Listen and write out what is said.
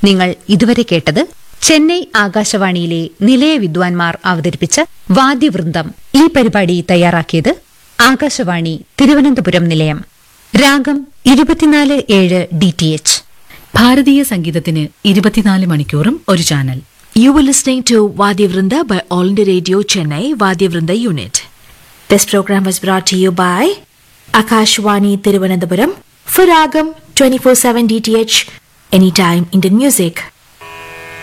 നിങ്ങൾ ഇതുവരെ കേട്ടത് ചെന്നൈ ആകാശവാണിയിലെ നിലയ വിദ്വാൻമാർ അവതരിപ്പിച്ച വാദ്യവൃന്ദം ഈ പരിപാടി തയ്യാറാക്കിയത് ആകാശവാണി തിരുവനന്തപുരം നിലയം രാഗം ഇരുപത്തിനാല് ഏഴ് ഡി ടി എച്ച് ഭാരതീയ സംഗീതത്തിന് ഇരുപത്തിനാല് മണിക്കൂറും ഒരു channel You were listening to Vadyavrinda by All India Radio Chennai Vadyavrinda Unit. This program was brought to you by Akashwani Tiruvananthapuram for Ragam 24/7 DTH Anytime Indian Music.